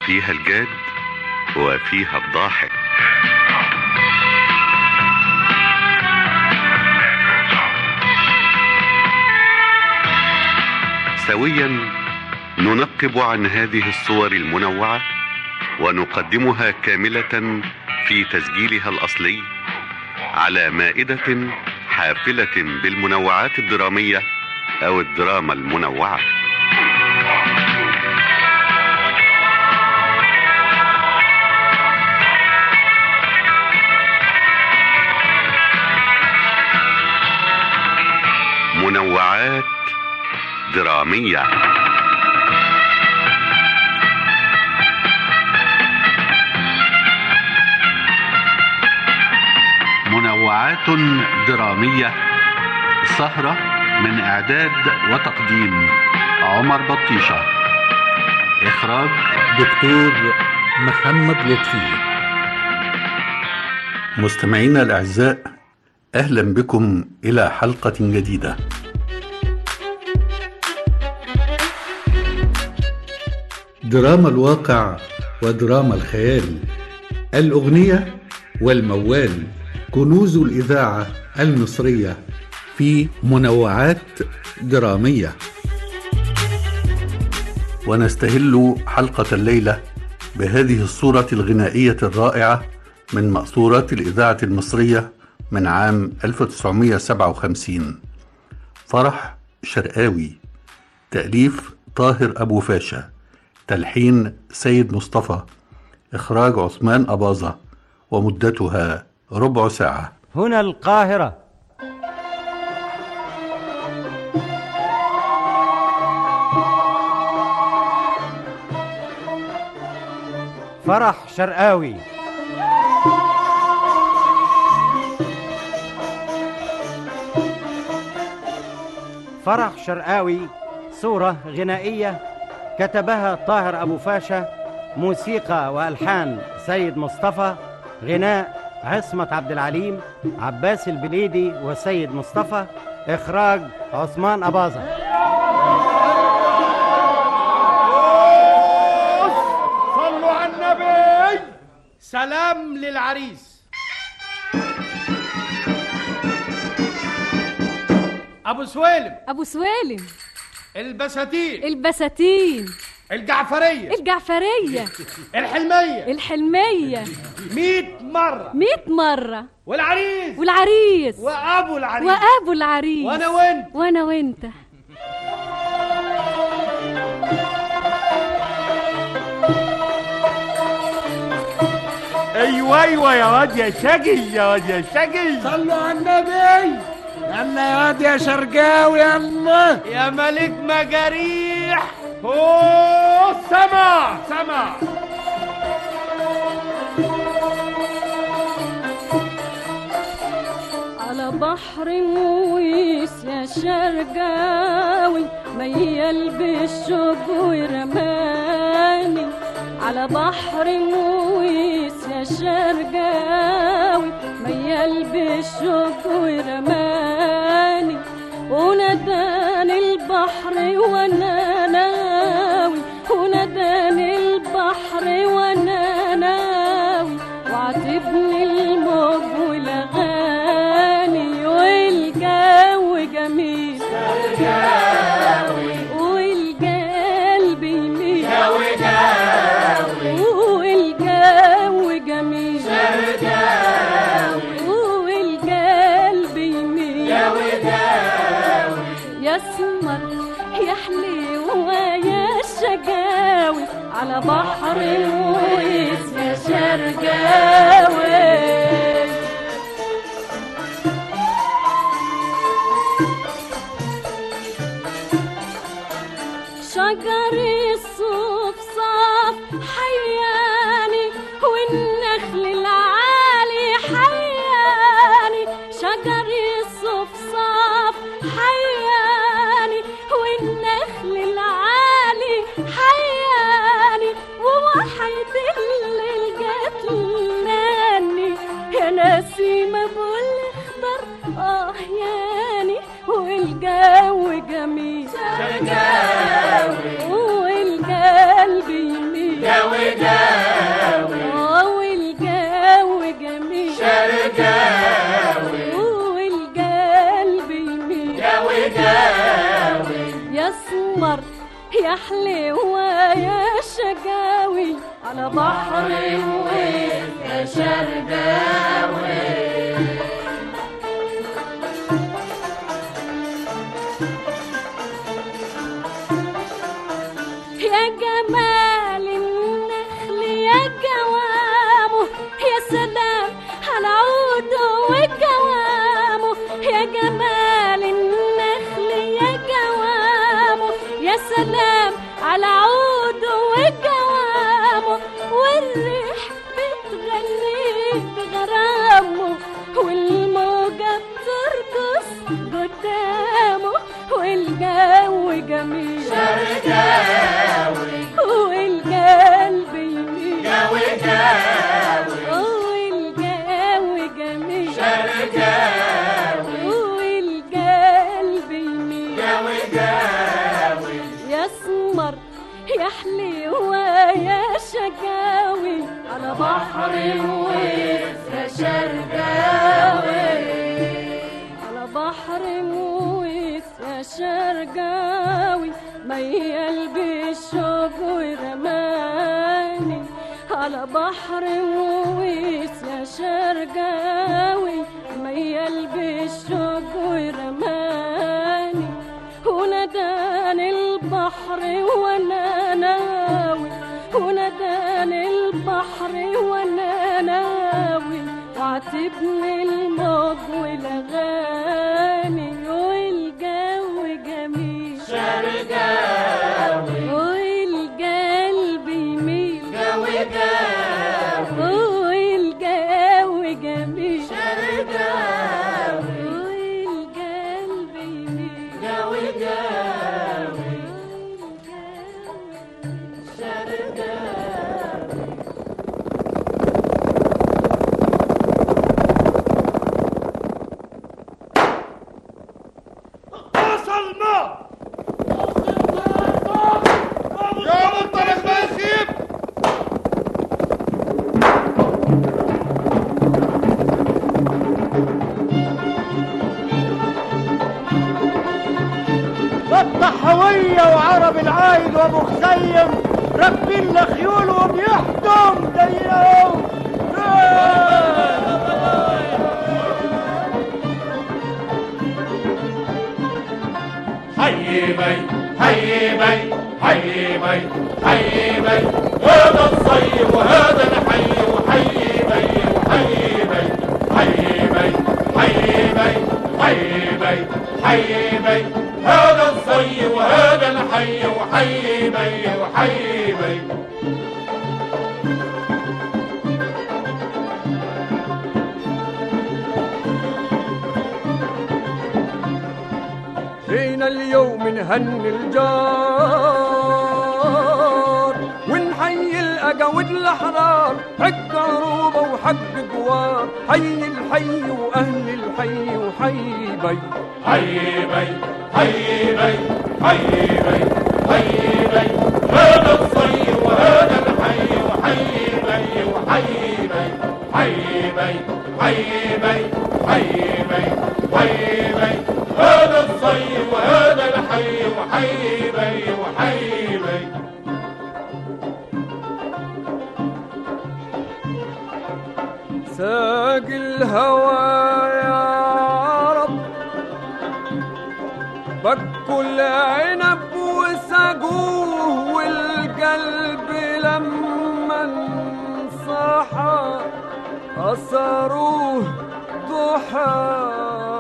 فيها الجاد وفيها الضاحك سويا ننقب عن هذه الصور المنوعه ونقدمها كامله في تسجيلها الاصلي على مائده حافله بالمنوعات الدراميه او الدراما المنوعه منوعات درامية منوعات درامية سهرة من إعداد وتقديم عمر بطيشة إخراج دكتور محمد لطفي مستمعينا الأعزاء أهلا بكم إلى حلقة جديدة دراما الواقع ودراما الخيال الأغنية والموال كنوز الإذاعة المصرية في منوعات درامية ونستهل حلقة الليلة بهذه الصورة الغنائية الرائعة من مأثورات الإذاعة المصرية من عام 1957 فرح شرقاوي تأليف طاهر أبو فاشا تلحين سيد مصطفى إخراج عثمان أباظة ومدتها ربع ساعة هنا القاهرة فرح شرقاوي فرح شرقاوي صورة غنائية كتبها طاهر أبو فاشا موسيقى وألحان سيد مصطفى غناء عصمت عبد العليم عباس البليدي وسيد مصطفى إخراج عثمان أباظة صلوا على النبي سلام للعريس ابو سويلم ابو سوالم البساتين البساتين الجعفريه الجعفرية الحلميه الحلمية 100 مره مئة مرة والعريس والعريس وابو العريس وابو العريس وانا وانت وانا وانت ايوه ايوه يا واد يا شقي يا واد يا شقي صلوا على النبي يلا يا واد يا شرقاوي يلا يا ملك مجاريح اوه سمع سمع على بحر مويس يا شرقاوي ميال بالشوق ورماني على بحر مويس يا شرقاوي ميال بالشوق ورماني وناداني البحر وانا ناوي وناداني البحر وانا ناوي وعاتبني الموج والاغاني والجو جميل والقلب يميل والجو جميل والقلب يميل يسمر يا حليوة يا شقاوي على بحر مويس يا شرقاوي شجر الصوف صاف حياني والنخل العالي حياني شجر الصوف صاف حياني والنخل العالي حياني ووحيد الليل جاتلاني يا نسيمة بالخضر اه ياني والجو جميل والقلب يميل حلوة يا شقاوي على بحر ويا شرقاوي يا جمال النخل يا جوامه يا سلام على عوده وجوامه يا جمال النخل يا جوامه يا سلام على عوده وجوامه والريح بتغني بغرامه والموجة بترقص قدامه والجو جميل والقلب يميل جوي جاوي والجو جميل والقلب يميل جوي جاوي يا اسمر يا حليوة يا شقاوي على بحر مويس يا شرقاوي على بحر مويس يا شرقاوي ميال بالشوق ورماني على بحر مويس يا شرقاوي ميال بالشوق ورماني وناداني البحر وانا ناوي وناداني البحر وانا ناوي وعاتبني الموج والاغاني والجو جميل شرقاوي والقلب يميل جوي جاوي والجو جميل شرقاوي والقلب يميل جوي جاوي وصلنا يا منطلق ما يخيب والطحوية وعرب العايد وابو خسيم راكبين لخيول وبيحكم زيهم حي بي حي بي حي بي حي بي هذا الصيف وهذا الحي وحي بي وحي بي حي بي حي بي حي بي حي بي هذا الصيف وهذا الحي وحي بي وحي بي فينا اليوم نهني الجار ونحيي الأقاويد الأحرار حق عروبة وحق جوار حي الحي وأهل الحي وحي بي حي بي حي بي حي بي حي بي هذا الصيف وهذا الحي وحي بي وحي بي حي بي حي بي حي بي حي بي هذا الصيف وهذا الحي وحي بي وحي بي ساق الهوى يا رب بكوا العنب وسقوه والقلب لما انصحى أصروه ضحى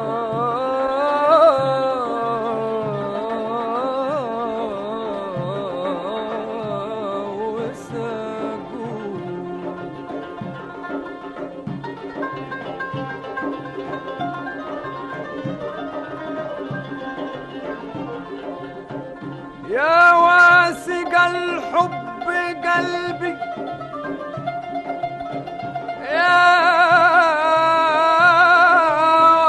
وسقوه يا واسق الحب قلبي يا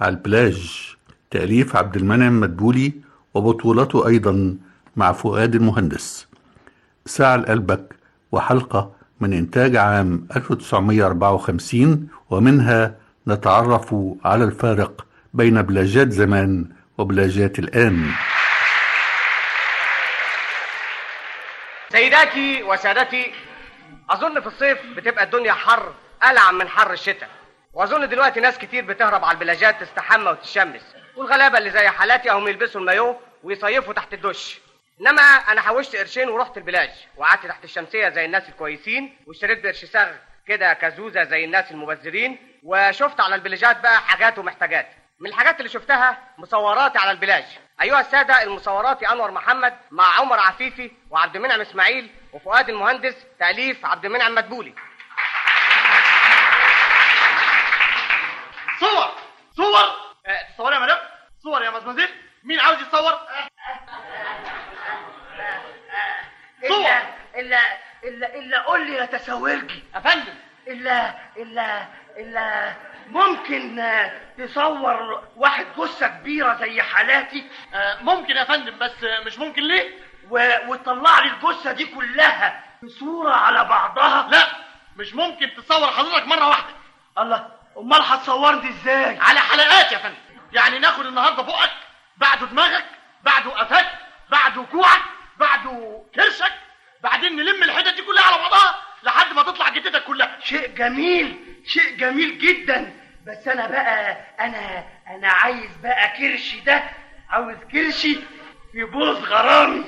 على البلاج تأليف عبد المنعم مدبولي وبطولته أيضا مع فؤاد المهندس ساعة لقلبك وحلقة من إنتاج عام 1954 ومنها نتعرف على الفارق بين بلاجات زمان وبلاجات الآن سيداتي وسادتي اظن في الصيف بتبقى الدنيا حر العن من حر الشتاء واظن دلوقتي ناس كتير بتهرب على البلاجات تستحمى وتتشمس والغلابه اللي زي حالاتي اهم يلبسوا المايوه ويصيفوا تحت الدش انما انا حوشت قرشين ورحت البلاج وقعدت تحت الشمسيه زي الناس الكويسين واشتريت بقرش صاغ كده كزوزه زي الناس المبذرين وشفت على البلاجات بقى حاجات ومحتاجات من الحاجات اللي شفتها مصوراتي على البلاج ايها الساده المصوراتي انور محمد مع عمر عفيفي وعبد المنعم اسماعيل وفؤاد المهندس تاليف عبد المنعم مدبولي صور صور آه، تصور يا مدام صور يا مزمزيل مين عاوز يتصور إلا إلا إلا إلا قول لي يا تساورجي يا فندم إلا إلا إلا ممكن آه، تصور واحد جثة كبيرة زي حالاتي آه، ممكن يا فندم بس آه، مش ممكن ليه و... وتطلع لي الجثة دي كلها بصورة على بعضها لا مش ممكن تصور حضرتك مرة واحدة الله أمال هتصورني إزاي على حلقات يا فندم يعني ناخد النهارده بقك بعده دماغك بعده قفاك بعده كوعك بعده كرشك بعدين نلم الحتت دي كلها على بعضها لحد ما تطلع جدتك كلها شيء جميل شيء جميل جدا بس انا بقى انا انا عايز بقى كرشي ده عاوز كرشي يبوظ غرامي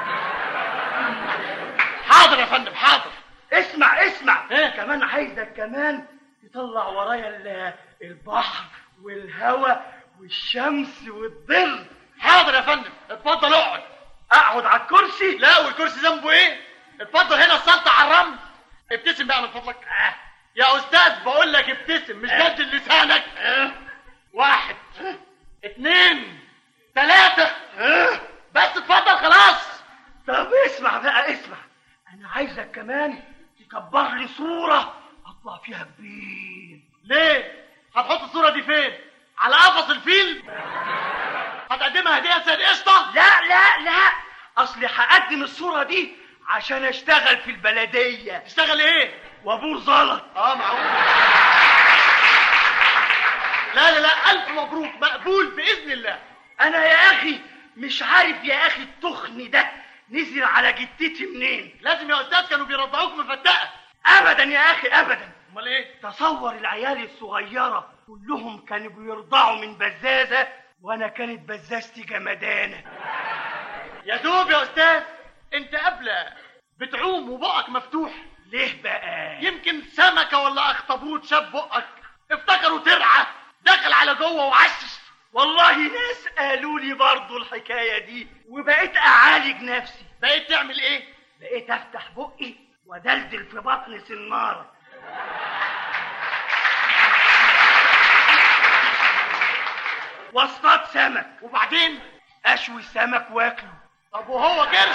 حاضر يا فندم حاضر اسمع اسمع إيه؟ كمان عايزك كمان تطلع ورايا ال- البحر والهواء والشمس والظل حاضر يا فندم اتفضل اقعد اقعد على الكرسي لا والكرسي ذنبه ايه اتفضل هنا السلطة على الرمل ابتسم بقى من فضلك يا استاذ بقول لك ابتسم مش جد لسانك واحد اتنين تلاتة بس اتفضل خلاص طب اسمع بقى اسمع انا عايزك كمان تكبر لي صورة اطلع فيها كبير ليه هتحط الصورة دي فين على قفص الفيل هتقدمها هدية يا سيد قشطة لا لا لا اصلي هقدم الصورة دي عشان اشتغل في البلدية تشتغل ايه وابور زلط اه معقول لا لا لا الف مبروك مقبول باذن الله انا يا اخي مش عارف يا اخي التخن ده نزل على جدتي منين لازم يا استاذ كانوا بيرضعوك مفتقه ابدا يا اخي ابدا امال ايه تصور العيال الصغيرة كلهم كانوا بيرضعوا من بزازة وانا كانت بزازتي جمدانة يا دوب يا استاذ انت قبل بتعوم وبقك مفتوح ليه بقى يمكن سمكه ولا اخطبوط شاف بقك افتكروا ترعه دخل على جوه وعشش والله ناس قالوا لي برضه الحكاية دي وبقيت اعالج نفسي بقيت تعمل ايه بقيت افتح بقي ودلدل في بطن سنارة واصطاد سمك وبعدين اشوي السمك واكله طب وهو كرش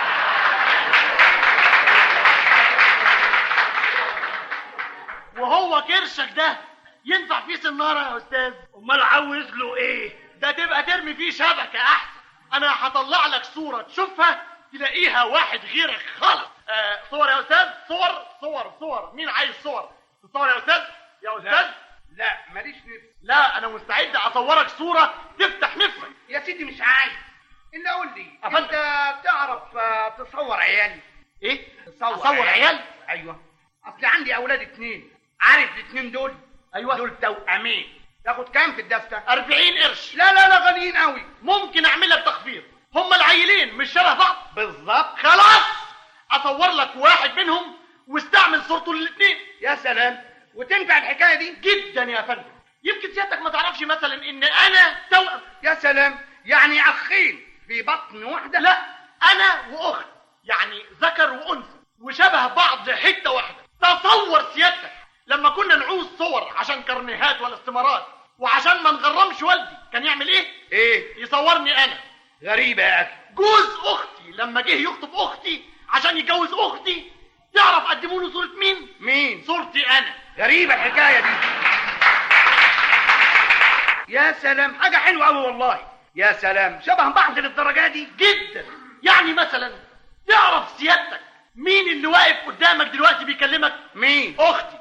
وهو كرشك ده ينفع فيه سناره يا استاذ امال عاوز له ايه ده تبقى ترمي فيه شبكه احسن انا هطلع لك صوره تشوفها تلاقيها واحد غيرك خالص آه صور يا استاذ صور صور صور مين عايز صور تصور يا استاذ يا استاذ لا ماليش نفس لا انا مستعد اصورك صوره تفتح نفسك يا سيدي مش عايز الا قول لي أفندم. انت بتعرف آه، تصور عيال ايه تصور اصور عيال ايوه اصل عندي اولاد اتنين عارف الاتنين دول ايوه دول توأمين تاخد كام في الدفتة 40 قرش لا لا لا غاليين قوي ممكن اعمل لك تخفيض هما العيلين مش شبه بعض بالظبط خلاص اصور لك واحد منهم واستعمل صورته للاثنين يا سلام وتنفع الحكايه دي جدا يا فندم يمكن سيادتك ما تعرفش مثلا ان انا توأم يا سلام يعني اخين في بطن واحده لا انا واخت يعني ذكر وانثى وشبه بعض حته واحده تصور سيادتك لما كنا نعوز صور عشان كرنيهات ولا استمارات وعشان ما نغرمش والدي كان يعمل ايه ايه يصورني انا غريبه يا اخي جوز اختي لما جه يخطب اختي عشان يجوز اختي تعرف قدموا له صوره مين مين صورتي انا غريبه الحكايه دي يا سلام حاجة حلوة أوي والله يا سلام شبه بعض للدرجة دي جدا يعني مثلا تعرف سيادتك مين اللي واقف قدامك دلوقتي بيكلمك مين اختي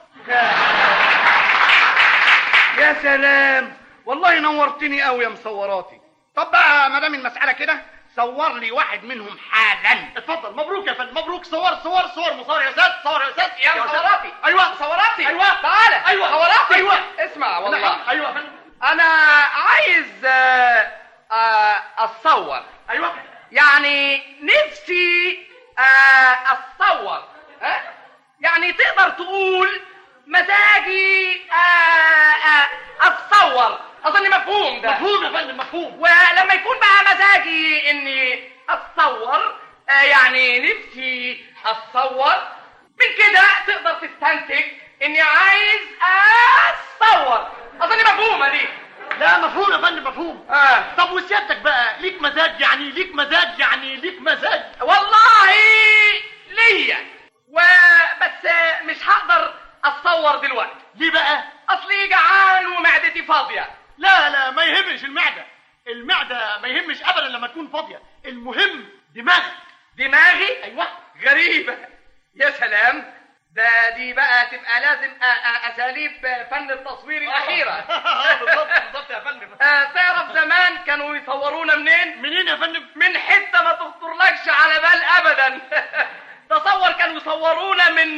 يا سلام والله نورتني قوي يا مصوراتي طب بقى ما دام المسألة كده صور لي واحد منهم حالا اتفضل مبروك يا فندم مبروك صور صور صور مصور يا استاذ صور يا استاذ يا مصوراتي ايوه مصوراتي ايوه تعالى ايوه مصوراتي ايوه اسمع والله ايوه يا فندم انا عايز آه، آه، اتصور ايوه يعني نفسي آه، اتصور ها يعني تقدر تقول مزاجي آه، آه، اتصور اظن مفهوم ده مفهوم يا فندم مفهوم ولما يكون بقى مزاجي اني اتصور آه، يعني نفسي اتصور من كده تقدر تستنتج اني عايز اتصور اظن مفهومه دي لا مفهوم يا فندم مفهوم آه. طب وسيادتك بقى ليك مزاج يعني ليك مزاج يعني ليك مزاج والله ليا وبس مش هقدر اتصور دلوقتي ليه بقى اصلي جعان ومعدتي فاضيه لا لا ما يهمش المعدة المعدة ما يهمش ابدا لما تكون فاضية المهم دماغك دماغي ايوه غريبه يا سلام ده دي بقى تبقى لازم أ- أ- اساليب فن التصوير الاخيره بالظبط بالظبط يا فندم آه، تعرف زمان كانوا يصورونا منين منين يا فندم من حته ما تخطرلكش على بال ابدا تصور كانوا يصورونا من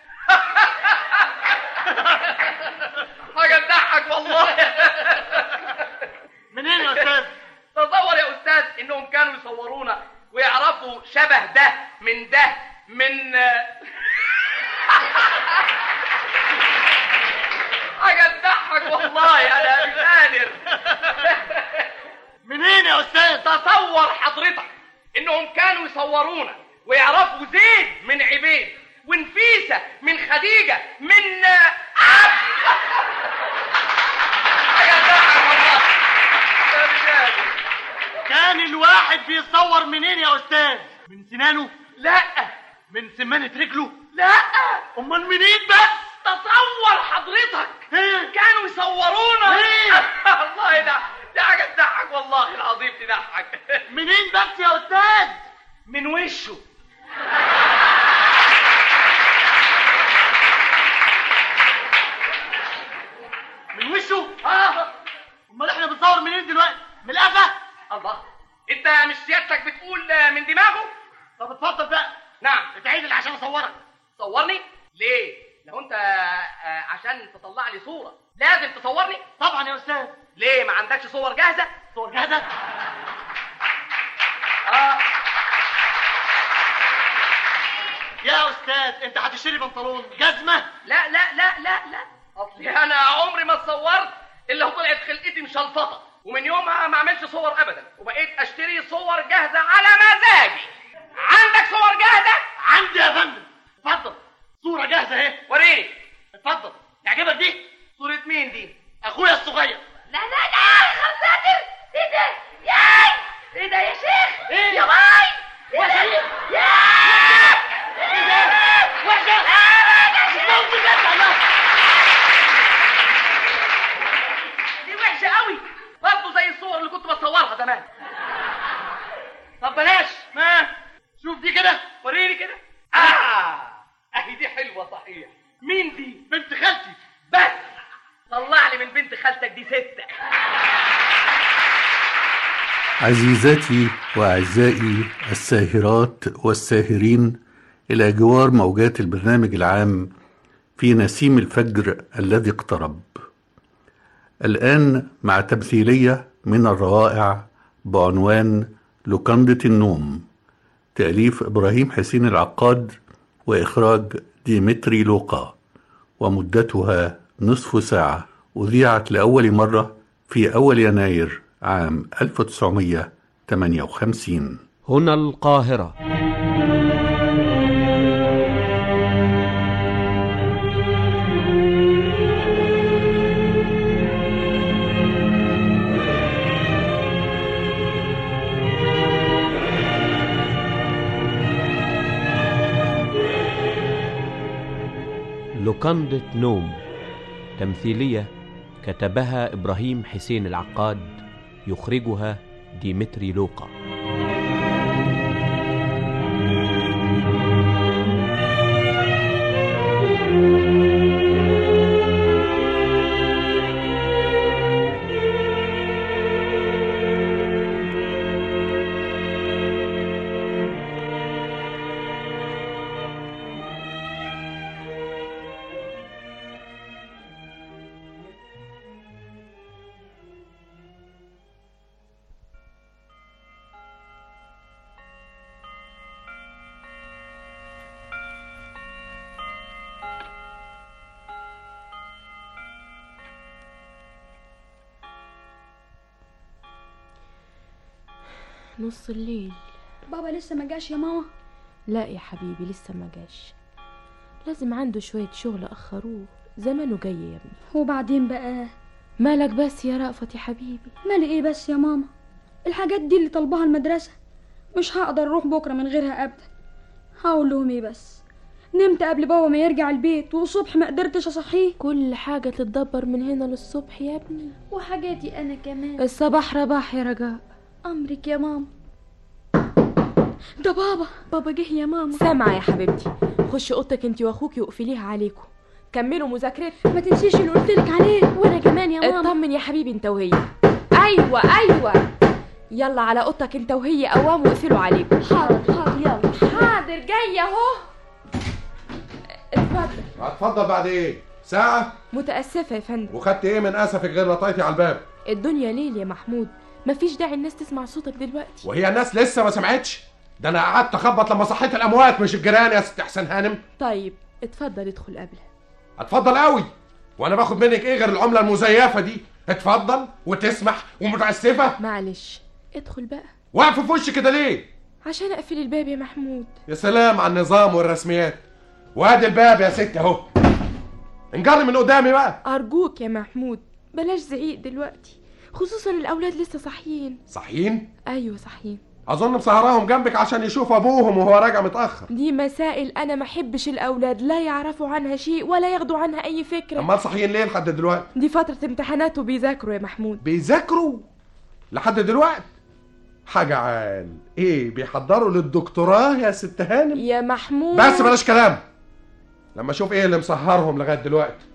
حاجه تضحك والله منين يا استاذ تصور يا استاذ انهم كانوا يصورونا ويعرفوا شبه ده من ده من حاجه تضحك والله انا مش قادر منين يا استاذ تصور حضرتك انهم كانوا يصورونا ويعرفوا زيد من عبيد ونفيسة من خديجة من حاجة تضحك والله أنا مش قادر. كان الواحد بيصور منين يا استاذ من سنانه لا من سمانة رجله لا امال منين بس تصور حضرتك إيه؟ كانوا يصورونا إيه؟ والله لا دي حاجة تضحك والله العظيم تضحك منين بس يا استاذ من وشه من وشه اه امال احنا بنصور منين دلوقتي من القفا الله انت مش سيادتك بتقول من دماغه طب اتفضل بقى نعم اتعدل عشان اصورك صورني ليه لو انت آه، عشان تطلع لي صورة لازم تصورني طبعا يا استاذ ليه ما عندكش صور جاهزة صور جاهزة اه يا استاذ انت هتشتري بنطلون جزمة لا لا لا لا لا اصلي انا عمري ما اتصورت الا وطلعت خلقتي مشلفطه ومن يومها ما اعملش صور ابدا وبقيت اشتري صور جاهزه على مزاجي عندك صور جاهزه عندي يا فندم اتفضل صورة جاهزة اهي وريني اتفضل تعجبك دي صورة مين دي اخويا الصغير لا لا لا خرزاتر ايه ده ياي ايه ده يا شيخ إيه؟ يا باي يا شيخ. ياي ايه ده وحشة صوت بجد الله دي وحشه قوي برضه زي الصور اللي كنت بصورها زمان طب بلاش ما شوف دي كده وريني كده اه اهي دي حلوه صحيح مين دي بنت خالتي بس طلع لي من بنت خالتك دي ستة عزيزاتي واعزائي الساهرات والساهرين الى جوار موجات البرنامج العام في نسيم الفجر الذي اقترب الان مع تمثيليه من الروائع بعنوان لوكندة النوم تاليف ابراهيم حسين العقاد واخراج ديمتري لوقا ومدتها نصف ساعه اذيعت لاول مره في اول يناير عام 1958 هنا القاهرة لوكندة نوم تمثيلية كتبها إبراهيم حسين العقاد يخرجها ديمتري لوقا نص الليل بابا لسه ما جاش يا ماما لا يا حبيبي لسه ما جاش لازم عنده شوية شغل أخروه زمانه جاي يا ابني وبعدين بقى مالك بس يا رأفت يا حبيبي مالي ايه بس يا ماما الحاجات دي اللي طالباها المدرسة مش هقدر اروح بكرة من غيرها ابدا هقول لهم ايه بس نمت قبل بابا ما يرجع البيت والصبح ما قدرتش اصحيه كل حاجة تتدبر من هنا للصبح يا ابني وحاجاتي انا كمان الصباح رباح يا رجاء امرك يا ماما ده بابا بابا جه يا ماما سامعة يا حبيبتي خش اوضتك انت واخوكي واقفليها عليكم كملوا مذاكرتكم ما تنسيش اللي قلت لك عليه وانا كمان يا ماما اطمن يا حبيبي انت وهي ايوه ايوه يلا على اوضتك انت وهي قوام واقفلوا عليكم حاضر حاضر يلا حاضر جايه اهو اتفضل هتفضل بعد ايه ساعة متأسفة يا فندم وخدت ايه من اسفك غير لطيتي على الباب الدنيا ليل يا محمود مفيش داعي الناس تسمع صوتك دلوقتي وهي الناس لسه ما سمعتش ده انا قعدت اخبط لما صحيت الاموات مش الجيران يا ست حسن هانم طيب اتفضل ادخل قبلها اتفضل قوي وانا باخد منك ايه غير العمله المزيفه دي اتفضل وتسمح ومتاسفه معلش ادخل بقى واقف في وشي كده ليه عشان اقفل الباب يا محمود يا سلام على النظام والرسميات وادي الباب يا ست اهو انجري من قدامي بقى ارجوك يا محمود بلاش زعيق دلوقتي خصوصا الاولاد لسه صاحيين صحيين ايوه صاحيين اظن مسهراهم جنبك عشان يشوفوا ابوهم وهو راجع متاخر دي مسائل انا ما احبش الاولاد لا يعرفوا عنها شيء ولا ياخدوا عنها اي فكره امال صاحيين ليه لحد دلوقتي دي فتره امتحانات وبيذاكروا يا محمود بيذاكروا لحد دلوقتي حاجة عال ايه بيحضروا للدكتوراه يا ست هانم يا محمود بس بلاش كلام لما اشوف ايه اللي مسهرهم لغايه دلوقتي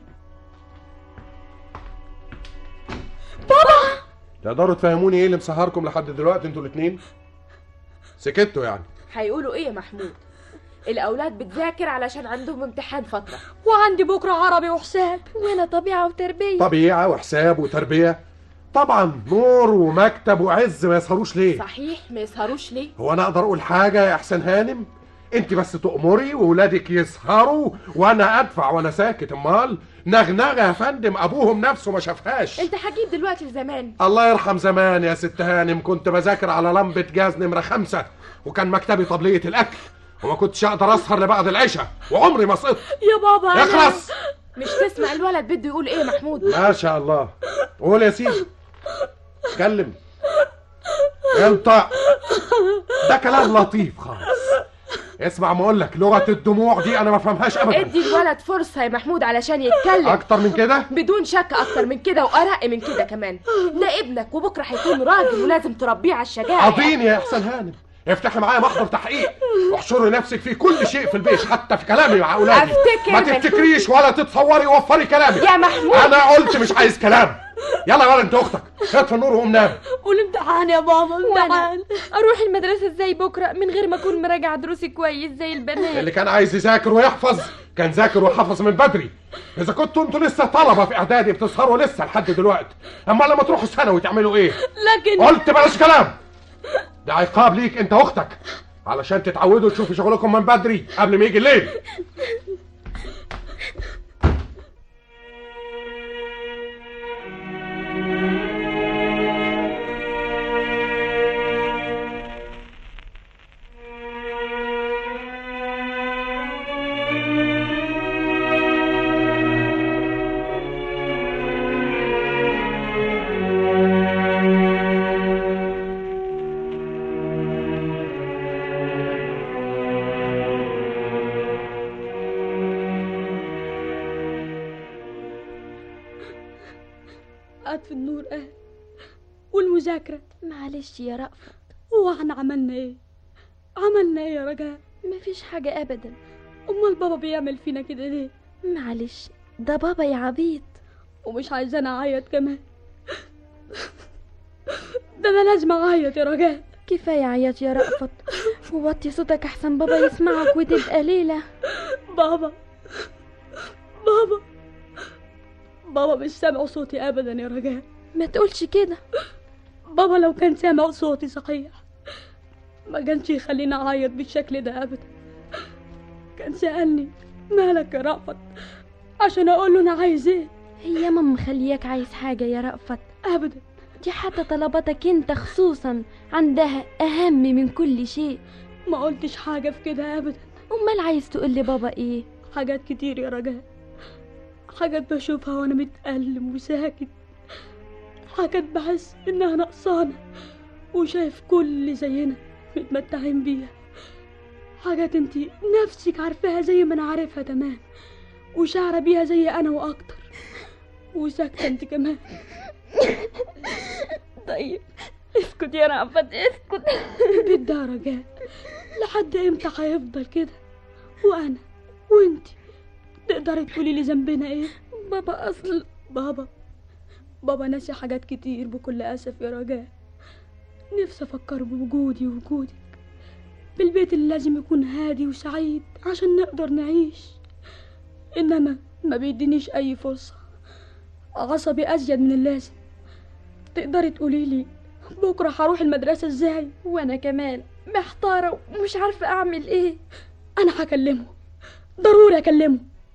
بابا تقدروا تفهموني ايه اللي مسهركم لحد دلوقتي انتوا الاتنين سكتوا يعني هيقولوا ايه يا محمود الاولاد بتذاكر علشان عندهم امتحان فتره وعندي بكره عربي وحساب وانا طبيعه وتربيه طبيعه وحساب وتربيه طبعا نور ومكتب وعز ما يسهروش ليه صحيح ما يسهروش ليه هو انا اقدر اقول حاجه يا احسن هانم انت بس تأمري وولادك يسهروا وانا ادفع وانا ساكت امال نغنغه يا فندم ابوهم نفسه ما شافهاش انت هتجيب دلوقتي لزمان الله يرحم زمان يا ست هانم كنت بذاكر على لمبة جاز نمرة خمسة وكان مكتبي طبلية الأكل وما كنتش أقدر أسهر لبعد العشاء وعمري ما سقطت يا بابا أنا- اخلص مش تسمع الولد بده يقول ايه يا محمود ما شاء الله قول يا سيدي اتكلم انطق ده كلام لطيف خالص اسمع ما اقول لك لغه الدموع دي انا ما فهمهاش ابدا ادي الولد فرصه يا محمود علشان يتكلم اكتر من كده بدون شك اكتر من كده وارق من كده كمان ده ابنك وبكره هيكون راجل ولازم تربيه على الشجاعه عظيم يا احسن هانم افتحي معايا محضر تحقيق واحشري نفسك في كل شيء في البيت حتى في كلامي مع اولادي أفتكر ما بس- تفتكريش ولا تتصوري وفري كلامي يا محمود. انا قلت مش عايز كلام يلا يا ولد انت اختك اطفي النور وقوم نام والامتحان يا بابا امتحان اروح المدرسه ازاي بكره من غير ما اكون مراجعه دروسي كويس زي البنات اللي كان عايز يذاكر ويحفظ كان ذاكر وحفظ من بدري اذا كنتوا انتوا لسه طلبه في اعدادي بتسهروا لسه لحد دلوقتي اما لما تروحوا ثانوي تعملوا ايه لكن قلت بلاش كلام ده عقاب ليك انت واختك علشان تتعودوا تشوفوا شغلكم من بدري قبل ما يجي الليل أطفي النور أهل والمذاكرة معلش يا رأفت هو احنا عملنا ايه عملنا ايه يا رجاء مفيش حاجة أبدا أمال بابا بيعمل فينا كده ليه معلش ده بابا يا عبيط ومش عايزاني أعيط كمان ده أنا لازم أعيط يا رجاء كفاية عيط يا رأفت ووطي صوتك أحسن بابا يسمعك وتبقى ليلة بابا بابا بابا مش سامع صوتي أبدا يا رجاء ما تقولش كده بابا لو كان سامع صوتي صحيح ما كانش يخليني أعيط بالشكل ده أبدا كان سألني مالك يا رأفت عشان أقول له أنا عايز إيه هي ماما مخلياك عايز حاجة يا رأفت أبدا دي حتى طلباتك انت خصوصا عندها أهم من كل شيء ما قلتش حاجة في كده أبدا أمال عايز تقول لي بابا إيه حاجات كتير يا رجاء حاجات بشوفها وأنا متألم وساكت حاجات بحس إنها نقصانة وشايف كل زينا متمتعين بيها حاجات انتي نفسك عارفاها زي ما أنا عارفها تمام وشعرة بيها زي أنا وأكتر وساكتة انت كمان طيب اسكت يا رأفت اسكت بدها رجاء لحد امتى هيفضل كده وانا وانتي تقدري تقولي لي ذنبنا ايه بابا اصل بابا بابا ناسي حاجات كتير بكل اسف يا رجاء نفسي افكر بوجودي ووجودك بالبيت اللي لازم يكون هادي وسعيد عشان نقدر نعيش انما ما بيدينيش اي فرصه عصبي ازيد من اللازم تقدري تقولي لي بكره هروح المدرسه ازاي وانا كمان محتاره ومش عارفه اعمل ايه انا هكلمه ضروري اكلمه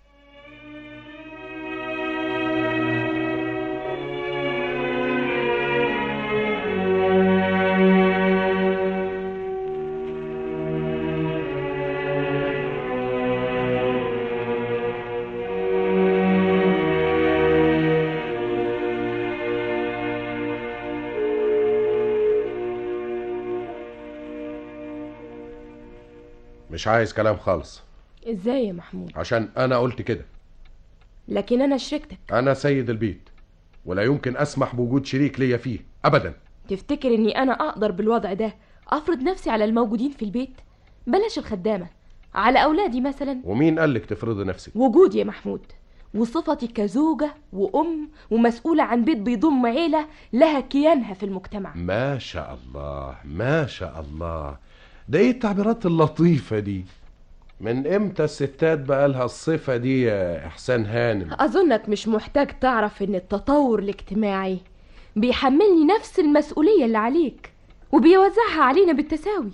مش عايز كلام خالص ازاي يا محمود عشان انا قلت كده لكن انا شركتك انا سيد البيت ولا يمكن اسمح بوجود شريك ليا فيه ابدا تفتكر اني انا اقدر بالوضع ده افرض نفسي على الموجودين في البيت بلاش الخدامه على اولادي مثلا ومين قالك تفرضي نفسك وجودي يا محمود وصفتي كزوجة وأم ومسؤولة عن بيت بيضم عيلة لها كيانها في المجتمع ما شاء الله ما شاء الله ده ايه التعبيرات اللطيفة دي من امتى الستات بقى لها الصفة دي يا احسان هانم أظنك مش محتاج تعرف إن التطور الاجتماعي بيحملني نفس المسؤولية اللي عليك وبيوزعها علينا بالتساوي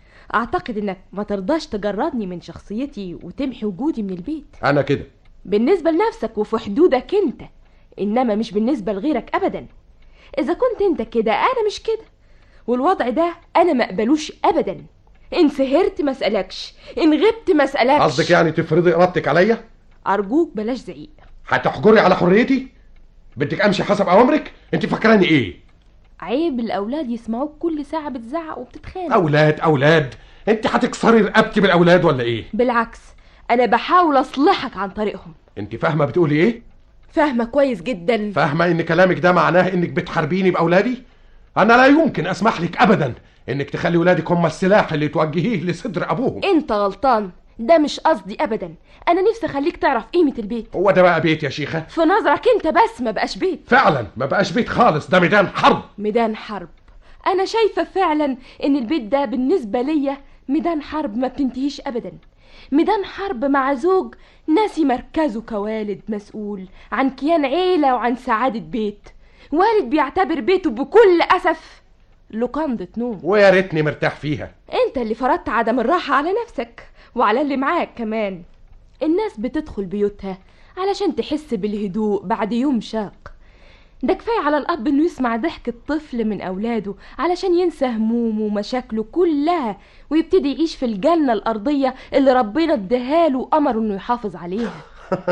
أعتقد إنك ما ترضاش تجردني من شخصيتي وتمحي وجودي من البيت انا كده بالنسبة لنفسك وفي حدودك انت انما مش بالنسبة لغيرك ابدا اذا كنت انت كده انا مش كده والوضع ده انا ما اقبلوش ابدا ان سهرت ما اسالكش ان غبت ما اسالكش قصدك يعني تفرضي ارادتك عليا ارجوك بلاش زعيق هتحجري على حريتي بدك امشي حسب اوامرك انت فاكراني ايه عيب الاولاد يسمعوك كل ساعة بتزعق وبتتخانق اولاد اولاد انت هتكسري رقبتي بالاولاد ولا ايه بالعكس انا بحاول اصلحك عن طريقهم انت فاهمه بتقولي ايه فاهمة كويس جدا فاهمه ان كلامك ده معناه انك بتحاربيني باولادي انا لا يمكن اسمح لك ابدا انك تخلي ولادك هم السلاح اللي توجهيه لصدر ابوهم انت غلطان ده مش قصدي ابدا انا نفسي اخليك تعرف قيمة البيت هو ده بقى بيت يا شيخه في نظرك انت بس ما بقاش بيت فعلا ما بقاش بيت خالص ده ميدان حرب ميدان حرب انا شايفة فعلا ان البيت ده بالنسبة ليا ميدان حرب ما بتنتهيش ابدا ميدان حرب مع زوج ناسي مركزه كوالد مسؤول عن كيان عيلة وعن سعادة بيت والد بيعتبر بيته بكل أسف لقندة نوم ويا ريتني مرتاح فيها انت اللي فرضت عدم الراحة على نفسك وعلى اللي معاك كمان الناس بتدخل بيوتها علشان تحس بالهدوء بعد يوم شاق ده كفاية على الأب إنه يسمع ضحك الطفل من أولاده علشان ينسى همومه ومشاكله كلها ويبتدي يعيش في الجنة الأرضية اللي ربنا اداهاله وأمره إنه يحافظ عليها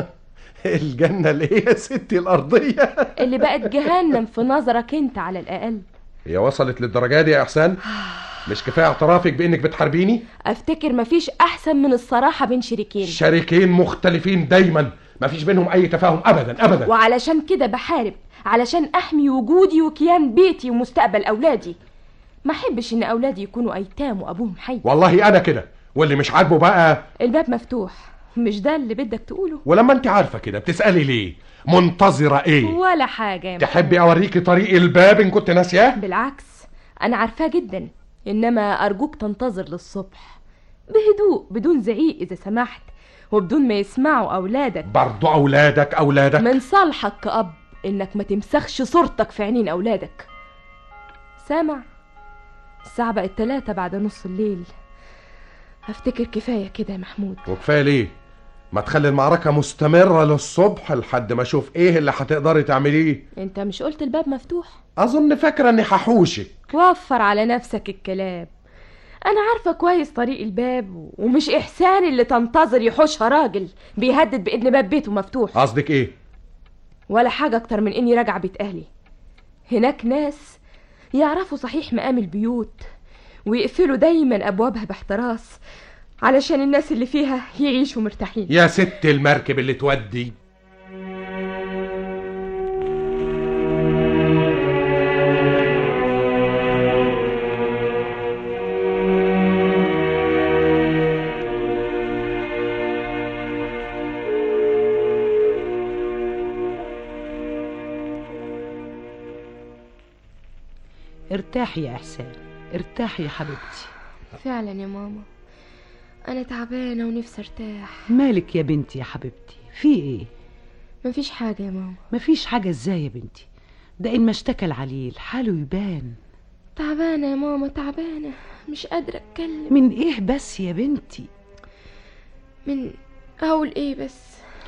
الجنه اللي هي ستي الارضيه اللي بقت جهنم في نظرك أنت على الأقل هي وصلت للدرجه دي يا احسان مش كفايه اعترافك بانك بتحاربيني أفتكر مفيش أحسن من الصراحة بين شريكين شريكين مختلفين دايما مفيش بينهم اي تفاهم ابدا ابدا وعلشان كده بحارب علشان احمي وجودي وكيان بيتي ومستقبل اولادي ما احبش ان اولادي يكونوا ايتام وابوهم حي والله انا كده واللي مش عاجبه بقى الباب مفتوح مش ده اللي بدك تقوله ولما انت عارفه كده بتسالي ليه منتظره ايه ولا حاجه يا محمود. تحبي اوريكي طريق الباب ان كنت ناسياه بالعكس انا عارفاه جدا انما ارجوك تنتظر للصبح بهدوء بدون زعيق اذا سمحت وبدون ما يسمعوا اولادك برضو اولادك اولادك من صالحك كأب انك ما تمسخش صورتك في عينين اولادك سامع الساعة بقت تلاتة بعد نص الليل افتكر كفاية كده يا محمود وكفايه ليه ما تخلي المعركه مستمره للصبح لحد ما اشوف ايه اللي هتقدري تعمليه انت مش قلت الباب مفتوح اظن فاكره اني هحوشك وفر على نفسك الكلام انا عارفة كويس طريق الباب ومش احسان اللي تنتظر يحوشها راجل بيهدد بان باب بيته مفتوح قصدك ايه ولا حاجة أكتر من إني راجعة بيت أهلي هناك ناس يعرفوا صحيح مقام البيوت ويقفلوا دايما أبوابها باحتراس علشان الناس اللي فيها يعيشوا مرتاحين يا ست المركب اللي تودي ارتاحي يا إحسان ارتاحي يا حبيبتي فعلا يا ماما أنا تعبانة ونفسي أرتاح مالك يا بنتي يا حبيبتي في ايه مفيش حاجة يا ماما مفيش حاجة ازاي يا بنتي ده إن ما اشتكى العليل حاله يبان تعبانة يا ماما تعبانة مش قادرة أتكلم من ايه بس يا بنتي من أقول إيه بس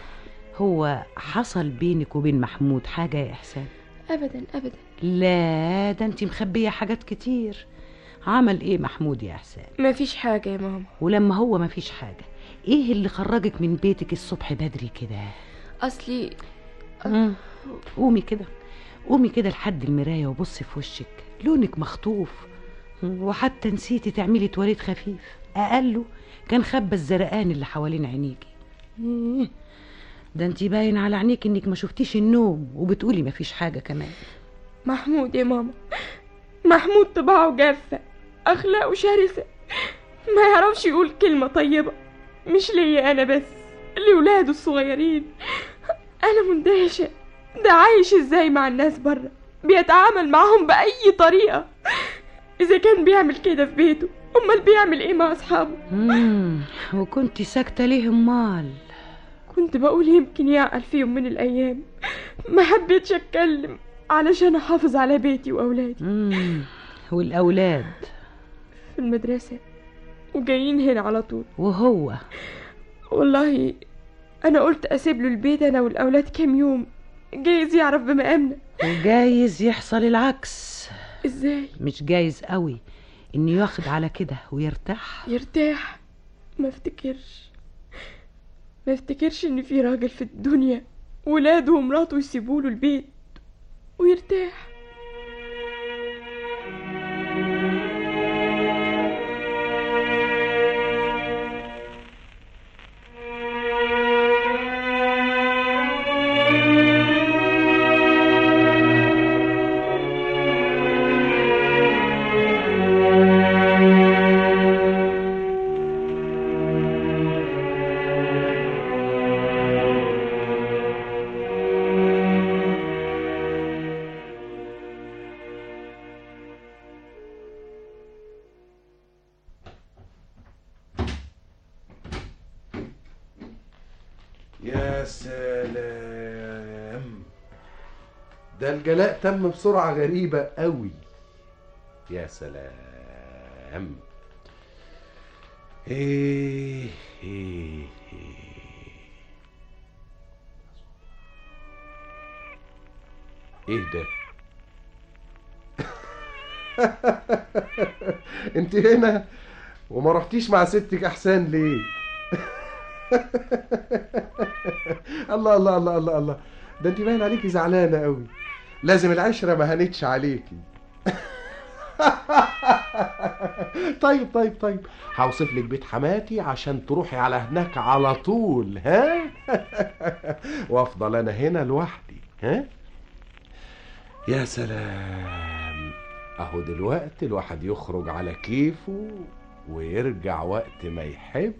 هو حصل بينك وبين محمود حاجة يا إحسان أبدا أبدا لا ده انت مخبية حاجات كتير عمل ايه محمود يا إحسان مفيش حاجة يا ماما ولما هو مفيش حاجة ايه اللي خرجك من بيتك الصبح بدري كده أصلي مم. قومي كده قومي كده لحد المراية وبصي في وشك لونك مخطوف وحتى نسيتي تعملي تواليت خفيف أقله كان خبى الزرقان اللي حوالين عينيكي إيه، ده انتي باين على عينيك انك ما شفتيش النوم وبتقولي مفيش حاجة كمان محمود يا ماما محمود طباعه جافة أخلاقه شرسة ما يعرفش يقول كلمة طيبة مش ليا أنا بس لولاده الصغيرين أنا مندهشة ده عايش ازاي مع الناس بره بيتعامل معاهم بأي طريقة إذا كان بيعمل كده في بيته أمال بيعمل إيه مع أصحابه مم. وكنتي ساكتة ليه امال كنت بقول يمكن يعقل في يوم من الأيام ما حبيتش أتكلم علشان أحافظ على بيتي وأولادي مم. والأولاد في المدرسة وجايين هنا على طول وهو والله أنا قلت أسيب له البيت أنا والأولاد كام يوم جايز يعرف بمقامنا وجايز يحصل العكس إزاي مش جايز قوي انه ياخد على كده ويرتاح يرتاح ما افتكرش ما افتكرش ان في راجل في الدنيا ولاده ومراته يسيبوله البيت ويرتاح يا سلام ده الجلاء تم بسرعة غريبة قوي يا سلام ايه ايه ايه ايه ده انت هنا وما رحتيش مع ستك احسان ليه الله الله الله الله الله ده انت باين عليكي زعلانه قوي لازم العشره ما هنتش عليكي طيب طيب طيب هوصف لك بيت حماتي عشان تروحي على هناك على طول ها وافضل انا هنا لوحدي ها يا سلام اهو دلوقتي الواحد يخرج على كيفه ويرجع وقت ما يحب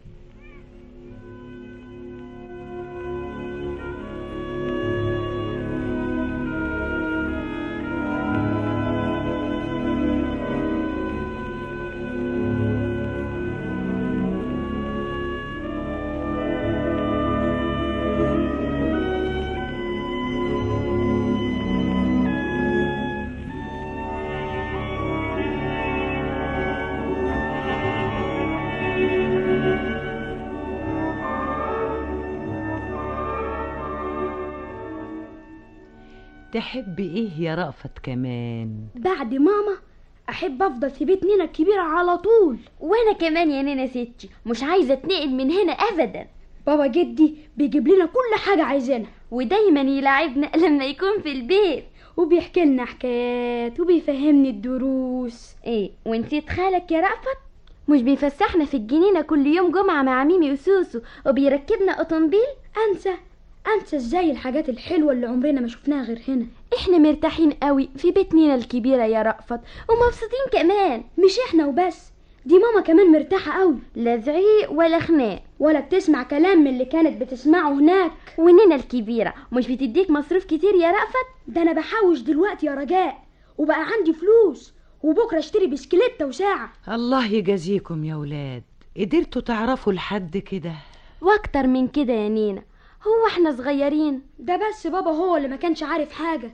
تحب ايه يا رأفت كمان بعد ماما احب افضل في بيت نينا الكبيرة على طول وانا كمان يا نينا ستي مش عايزه اتنقل من هنا ابدا بابا جدي بيجيب لنا كل حاجة عايزينها ودايما يلاعبنا لما يكون في البيت وبيحكي لنا حكايات وبيفهمني الدروس ايه ونسيت خالك يا رأفت مش بيفسحنا في الجنينة كل يوم جمعة مع ميمي وسوسو وبيركبنا اوتومبيل انسى انسى ازاي الحاجات الحلوة اللي عمرنا ما شفناها غير هنا احنا مرتاحين قوي في بيت نينا الكبيرة يا رأفت ومبسوطين كمان مش احنا وبس دي ماما كمان مرتاحة قوي لا زعيق ولا خناق ولا بتسمع كلام من اللي كانت بتسمعه هناك ونينا الكبيرة مش بتديك مصروف كتير يا رأفت ده انا بحوش دلوقتي يا رجاء وبقى عندي فلوس وبكرة اشتري بسكليتة وساعة الله يجازيكم يا ولاد قدرتوا تعرفوا لحد كده واكتر من كده يا نينا هو احنا صغيرين ده بس بابا هو اللي ما كانش عارف حاجة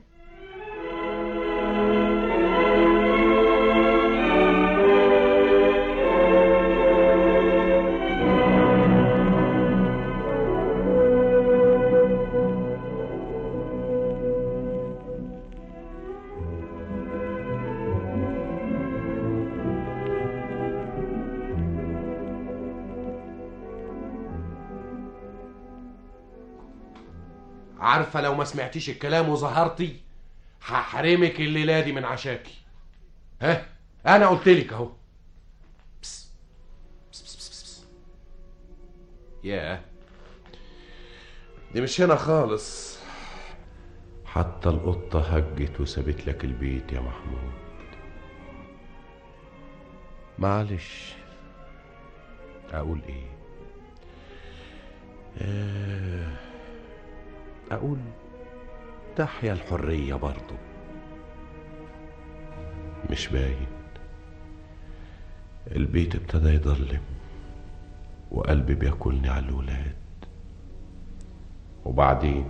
عارفة لو ما سمعتيش الكلام وظهرتي هحرمك الليلة دي من عشاكي ها أنا قلت لك أهو بس. بس بس بس بس بس. ياه دي مش هنا خالص حتى القطة هجت وسابت لك البيت يا محمود معلش أقول إيه آه أقول تحيا الحرية برضو مش باين البيت ابتدى يضلم وقلبي بياكلني على الولاد وبعدين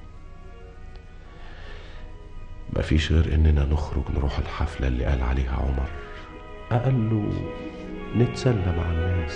مفيش غير اننا نخرج نروح الحفلة اللي قال عليها عمر أقله نتسلى مع الناس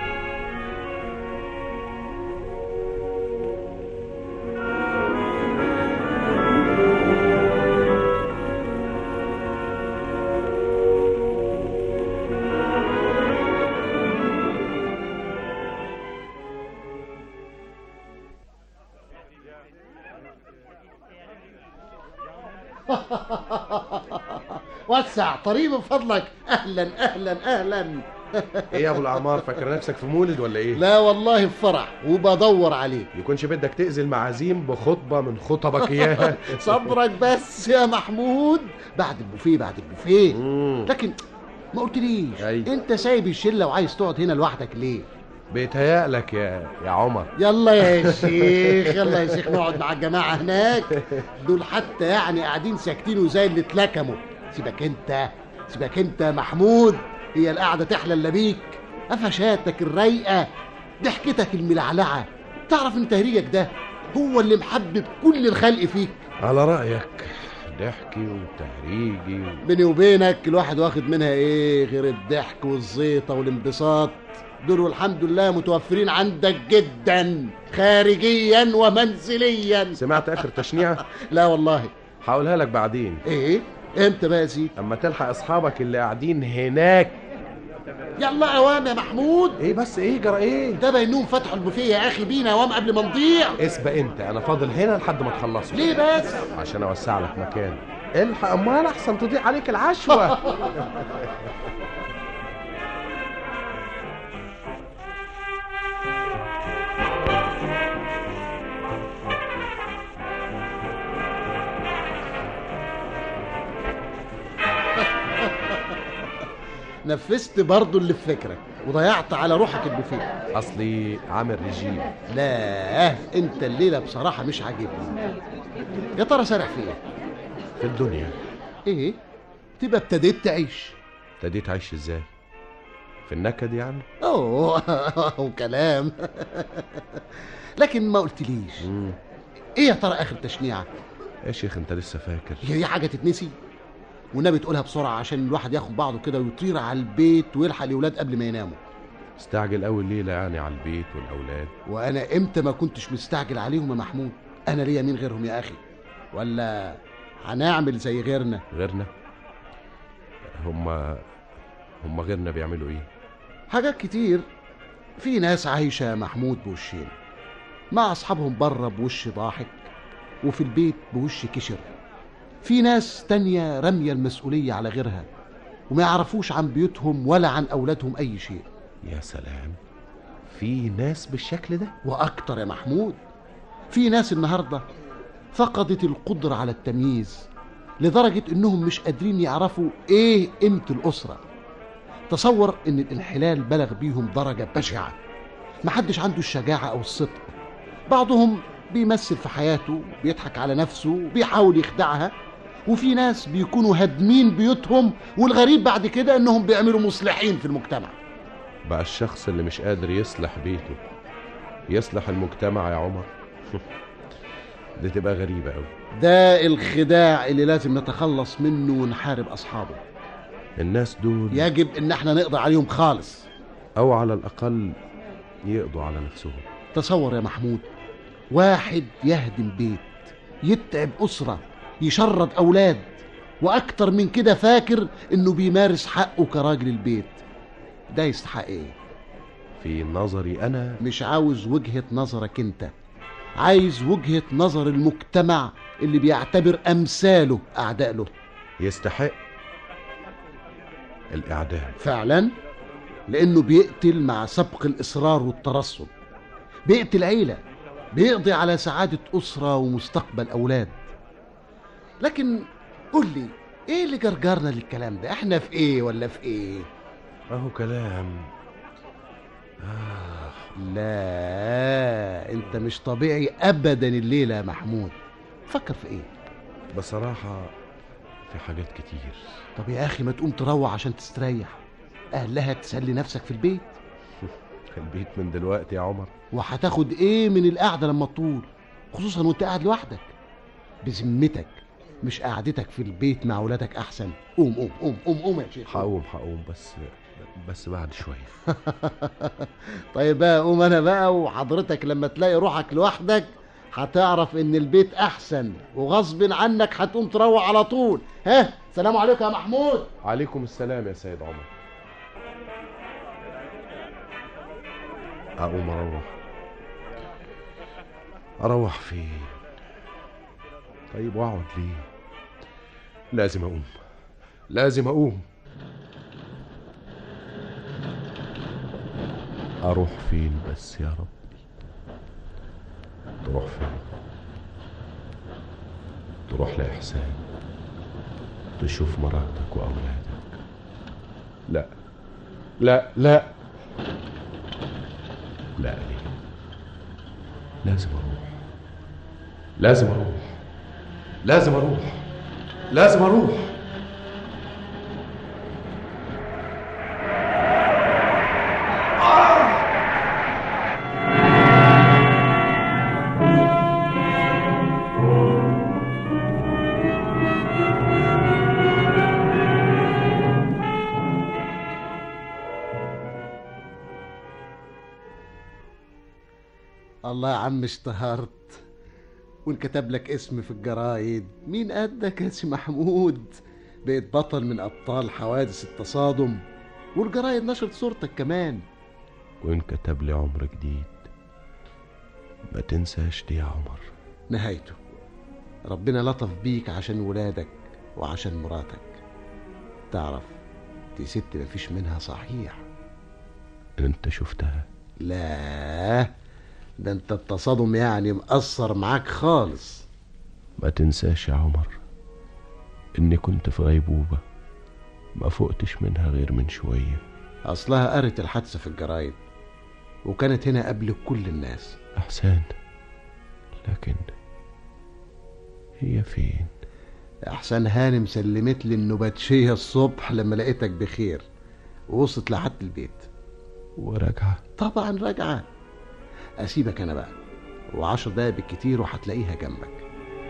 وسع طريق من فضلك اهلا اهلا اهلا ايه يا ابو العمار فاكر نفسك في مولد ولا ايه لا والله في فرح وبدور عليك يكونش بدك تأذي المعازيم بخطبة من خطبك اياها صبرك بس يا محمود بعد البوفيه بعد البوفيه لكن ما قلتليش أيوة. انت سايب الشله وعايز تقعد هنا لوحدك ليه بيتهيألك يا يا عمر يلا يا شيخ يلا يا شيخ نقعد مع الجماعه هناك دول حتى يعني قاعدين ساكتين وزي اللي اتلكموا سيبك انت سيبك انت يا محمود هي القعده تحلى الا بيك قفشاتك الرايقه ضحكتك الملعلعه تعرف ان تهريجك ده هو اللي محبب كل الخلق فيك على رأيك ضحكي وتهريجي و... بيني وبينك الواحد واخد منها ايه غير الضحك والزيطه والانبساط دول والحمد لله متوفرين عندك جدا خارجيا ومنزليا سمعت اخر تشنيعه لا والله هقولها لك بعدين ايه امتى بقى يا سيدي اما تلحق اصحابك اللي قاعدين هناك يلا اوام يا محمود ايه بس ايه جرى ايه ده بينهم فتحوا البوفيه يا اخي بينا اوام قبل ما نضيع اسبق انت انا فاضل هنا لحد ما تخلصوا ليه بس عشان اوسع لك مكان الحق امال احسن تضيع عليك العشوه نفذت برضه اللي في فكرك وضيعت على روحك البوفيه اصلي عامل ريجيم لا انت الليله بصراحه مش عاجبني يا ترى سارح في ايه في الدنيا ايه تبقى ابتديت تعيش ابتديت عايش ازاي في النكد يعني اوه وكلام لكن ما قلتليش ايه يا ترى اخر تشنيعه يا شيخ انت لسه فاكر هي دي حاجه تتنسي والنبي تقولها بسرعه عشان الواحد ياخد بعضه كده ويطير على البيت ويلحق الاولاد قبل ما يناموا استعجل اول ليله يعني على البيت والاولاد وانا امتى ما كنتش مستعجل عليهم يا محمود انا ليا مين غيرهم يا اخي ولا هنعمل زي غيرنا غيرنا هما هما غيرنا بيعملوا ايه حاجات كتير في ناس عايشه يا محمود بوشين مع اصحابهم بره بوش ضاحك وفي البيت بوش كشر في ناس تانية رامية المسؤولية على غيرها وما يعرفوش عن بيوتهم ولا عن أولادهم أي شيء يا سلام في ناس بالشكل ده وأكتر يا محمود في ناس النهاردة فقدت القدرة على التمييز لدرجة إنهم مش قادرين يعرفوا إيه قيمة الأسرة تصور إن الانحلال بلغ بيهم درجة بشعة محدش عنده الشجاعة أو الصدق بعضهم بيمثل في حياته بيضحك على نفسه بيحاول يخدعها وفي ناس بيكونوا هادمين بيوتهم والغريب بعد كده انهم بيعملوا مصلحين في المجتمع بقى الشخص اللي مش قادر يصلح بيته يصلح المجتمع يا عمر دي تبقى غريبة أوي ده الخداع اللي لازم نتخلص منه ونحارب أصحابه الناس دول يجب ان احنا نقضي عليهم خالص أو على الأقل يقضوا على نفسهم تصور يا محمود واحد يهدم بيت يتعب أسرة يشرد أولاد وأكتر من كده فاكر إنه بيمارس حقه كراجل البيت ده يستحق إيه؟ في نظري أنا مش عاوز وجهة نظرك أنت عايز وجهة نظر المجتمع اللي بيعتبر أمثاله أعداء له يستحق الإعدام فعلا لأنه بيقتل مع سبق الإصرار والترصد بيقتل عيلة بيقضي على سعادة أسرة ومستقبل أولاد لكن قول لي إيه اللي جرجرنا للكلام ده إحنا في إيه ولا في إيه أهو كلام آه لا أنت مش طبيعي أبدا الليلة يا محمود فكر في إيه بصراحة في حاجات كتير طب يا أخي ما تقوم تروح عشان تستريح أهلها تسلي نفسك في البيت البيت من دلوقتي يا عمر وهتاخد ايه من القعده لما تطول خصوصا وانت قاعد لوحدك بذمتك مش قعدتك في البيت مع ولادك احسن قوم قوم قوم قوم قوم يا شيخ هقوم هقوم بس بس بعد شويه طيب بقى قوم انا بقى وحضرتك لما تلاقي روحك لوحدك هتعرف ان البيت احسن وغصب عنك هتقوم تروح على طول ها سلام عليكم يا محمود عليكم السلام يا سيد عمر اقوم اروح اروح فين طيب واقعد ليه لازم اقوم لازم اقوم اروح فين بس يا ربي تروح فين تروح لاحسان تشوف مراتك واولادك لا لا لا لا ليه لازم اروح لازم اروح لازم اروح لازم اروح الله يا عم اشتهرت وانكتب لك اسم في الجرايد مين قدك يا سي محمود بقيت بطل من ابطال حوادث التصادم والجرايد نشرت صورتك كمان وان كتب لي عمر جديد ما تنساش دي يا عمر نهايته ربنا لطف بيك عشان ولادك وعشان مراتك تعرف دي ست مفيش منها صحيح انت شفتها لا ده انت التصادم يعني مأثر معاك خالص ما تنساش يا عمر اني كنت في غيبوبة ما فقتش منها غير من شوية أصلها قرت الحادثة في الجرايد وكانت هنا قبل كل الناس أحسن لكن هي فين أحسن هانم سلمت لي النباتشية الصبح لما لقيتك بخير ووصلت لحد البيت وراجعة طبعا راجعة أسيبك أنا بقى وعشر دقايق بالكتير وهتلاقيها جنبك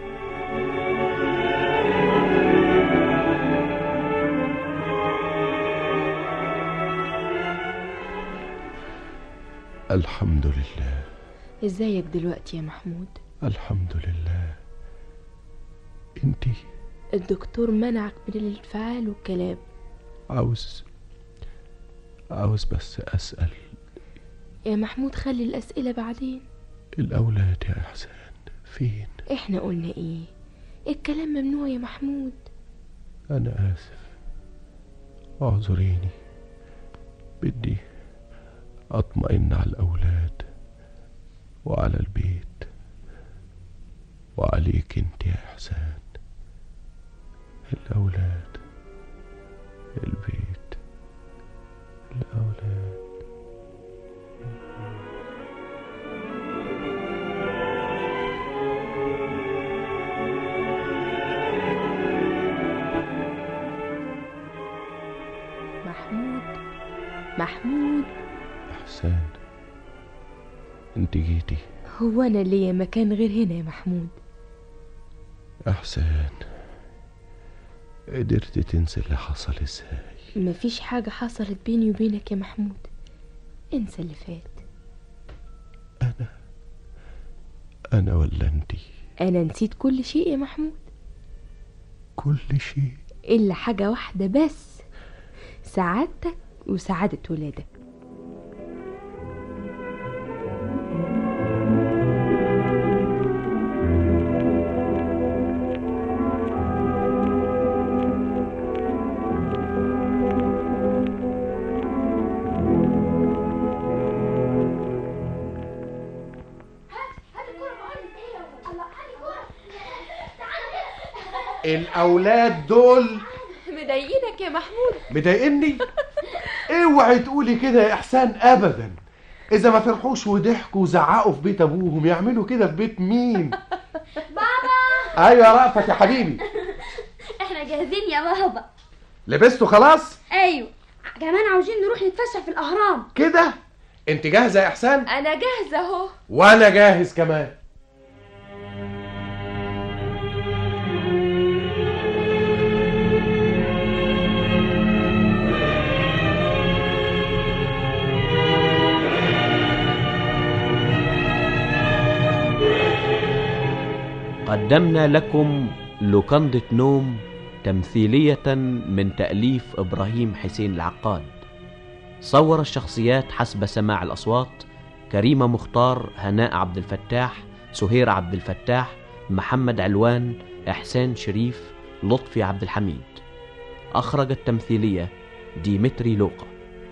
الحمد لله ازيك دلوقتي يا محمود الحمد لله انتي الدكتور منعك من الانفعال والكلام عاوز عاوز بس أسأل يا محمود خلي الأسئلة بعدين الأولاد يا إحسان فين احنا قلنا ايه الكلام ممنوع يا محمود أنا آسف اعذريني بدي أطمئن على الأولاد وعلى البيت وعليك انت يا إحسان الأولاد البيت الأولاد محمود محمود إحسان انت جيتي هو انا ليا مكان غير هنا يا محمود إحسان قدرت تنسى اللي حصل ازاي مفيش حاجة حصلت بيني وبينك يا محمود انسى اللي فات أنا ولا انت انا نسيت كل شيء يا محمود كل شيء الا حاجة واحدة بس سعادتك وسعادة ولادك الأولاد دول مضايقينك يا محمود مضايقني اوعي تقولي كده يا إحسان أبدا إذا ما فرحوش وضحكوا وزعقوا في بيت أبوهم يعملوا كده في بيت مين؟ بابا أيوة يا رأفت يا حبيبي احنا جاهزين يا بابا لبستوا خلاص؟ ايوه كمان عاوزين نروح نتفسح في الاهرام كده؟ أنت جاهزة يا إحسان؟ انا جاهزة اهو وأنا جاهز كمان قدمنا لكم لوكندة نوم تمثيلية من تأليف إبراهيم حسين العقاد صور الشخصيات حسب سماع الأصوات كريمة مختار هناء عبد الفتاح سهير عبد الفتاح محمد علوان إحسان شريف لطفي عبد الحميد أخرج التمثيلية ديمتري لوقا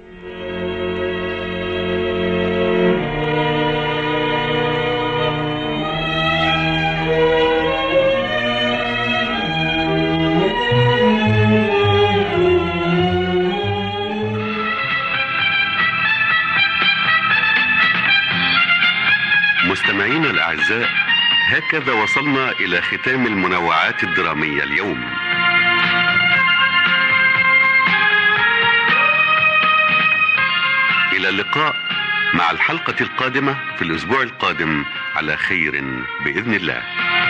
مستمعينا الأعزاء هكذا وصلنا إلى ختام المنوعات الدرامية اليوم إلى اللقاء مع الحلقة القادمة في الأسبوع القادم على خير بإذن الله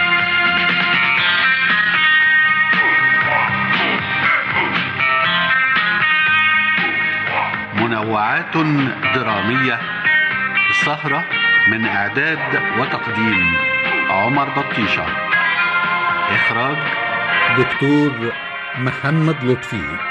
منوعات درامية السهرة من إعداد وتقديم عمر بطيشة إخراج دكتور محمد لطفي